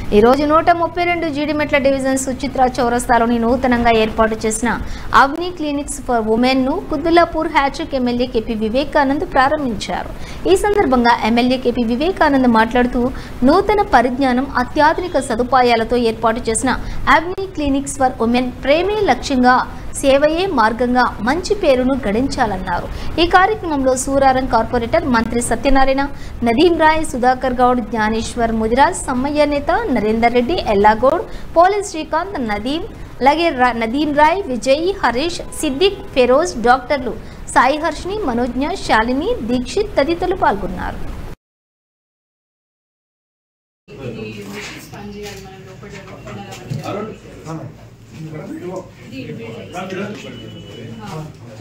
ఈ రోజు నూట ముప్పై రెండు జీడిమెట్ల డివిజన్ సుచిత్ర చౌరస్తాలోని నూతనంగా ఏర్పాటు చేసిన అగ్ని క్లినిక్స్ ఫర్ ఉమెన్ ను కుద్దులాపూర్ హ్యాట్రిక్ ఎమ్మెల్యే కేపీ వివేకానంద్ ప్రారంభించారు ఈ సందర్భంగా ఎమ్మెల్యే కేపీ వివేకానంద్ మాట్లాడుతూ నూతన పరిజ్ఞానం అత్యాధునిక సదుపాయాలతో ఏర్పాటు చేసిన అగ్ని క్లినిక్స్ ఫర్ ఉమెన్ ప్రేమే లక్ష్యంగా సేవయే మార్గంగా మంచి పేరును గడించాలన్నారు ఈ కార్యక్రమంలో సూరారం కార్పొరేటర్ మంత్రి సత్యనారాయణ నదీం రాయ్ సుధాకర్ గౌడ్ జ్ఞానేశ్వర్ ముదిరాజ్ సమ్మయ్య నేత నరేందర్ రెడ్డి ఎల్లాగౌడ్ పోలీస్ శ్రీకాంత్ నదీం అలాగే రా- నదీం రాయ్ విజయ్ హరీష్ సిద్దిక్ ఫెరోజ్ డాక్టర్లు సాయి హర్షిని మనోజ్ఞ శాలిని దీక్షిత్ తదితరులు పాల్గొన్నారు ఇది మిషన్స్ పనిచేయాలి మనం లోపల లోపల ఇది ఆ.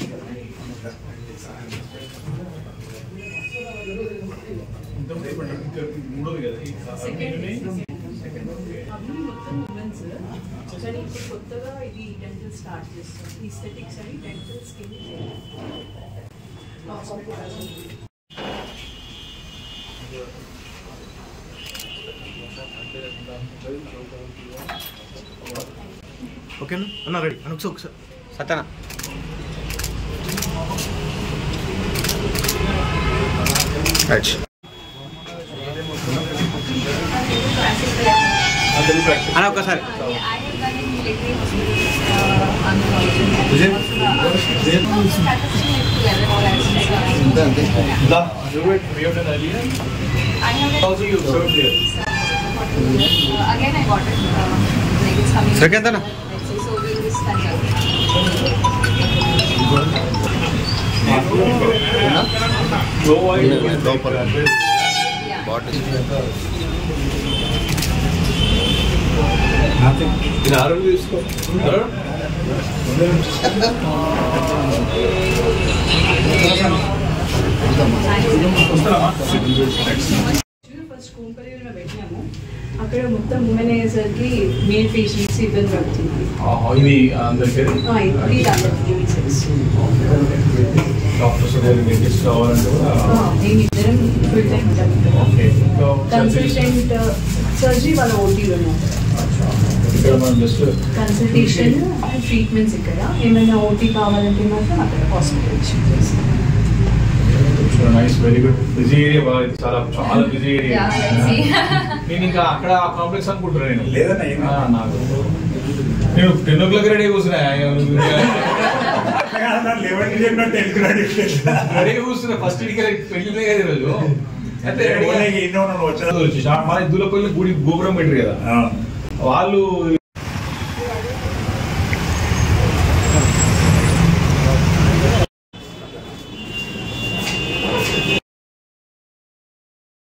అవి మొత్తం ఉమెన్స్ కానీ ఇప్పుడు కొత్తగా ఇది డెంటల్ స్టార్ట్ చేస్తాం ఈ స్థెటిక్స్ అని డెంటల్ స్కిన్ ఓకేనా అన్న రెడీ అని ఒకసారి ఒకసారి సత్యనా రైట్ అన్న ఒక్కసారి Again, I got it. uh, Like it's coming. Second, Anna. So we'll just continue. Yeah. First కోంపల్లిలో పెట్టినాము అక్కడ మొత్తం ఉమెన్ అయ్యేసరికి మేల్ పేషెంట్స్ ఇబ్బంది పడుతున్నారు ఇది అందరి పేరు ఆ, ఇది దాదాపు యూనిసెక్స్ డాక్టర్స్ డెంటిస్ట్ కావాలంటే కూడా మేము ఇద్దరం full time okay consultant surgery వాళ్ళ ఓటీలో ఇక్కడ మనం జస్ట్ కన్సల్టేషన్ అండ్ ట్రీట్మెంట్స్ ఇక్కడ ఏమైనా ఓటీ కావాలంటే మాత్రం అక్కడ హాస్పిటల్ చేస్తాం nice very good busy area బాగా ఇది చాలా చాలా బిజీ ఏరియా Yeah, busy. నేను ఇంకా అక్కడ కాంప్లెక్స్ అనుకుంటున్నా నేను లేదన్నా, ఏం ఆ, నాకు నేను టెన్ ఓ క్లాక్ రెడీ కూర్చున్నా లెవెన్ చెప్పినట్టు తెలుగురాడు రెడీ కూర్చున్నా ఫస్ట్ ఇంటికి పెళ్లి కదా ఈరోజు అయితే ఎన్నో వచ్చారు వచ్చేసి మన దూలపల్లి గుడి గోపురం పెట్టారు కదా వాళ్ళు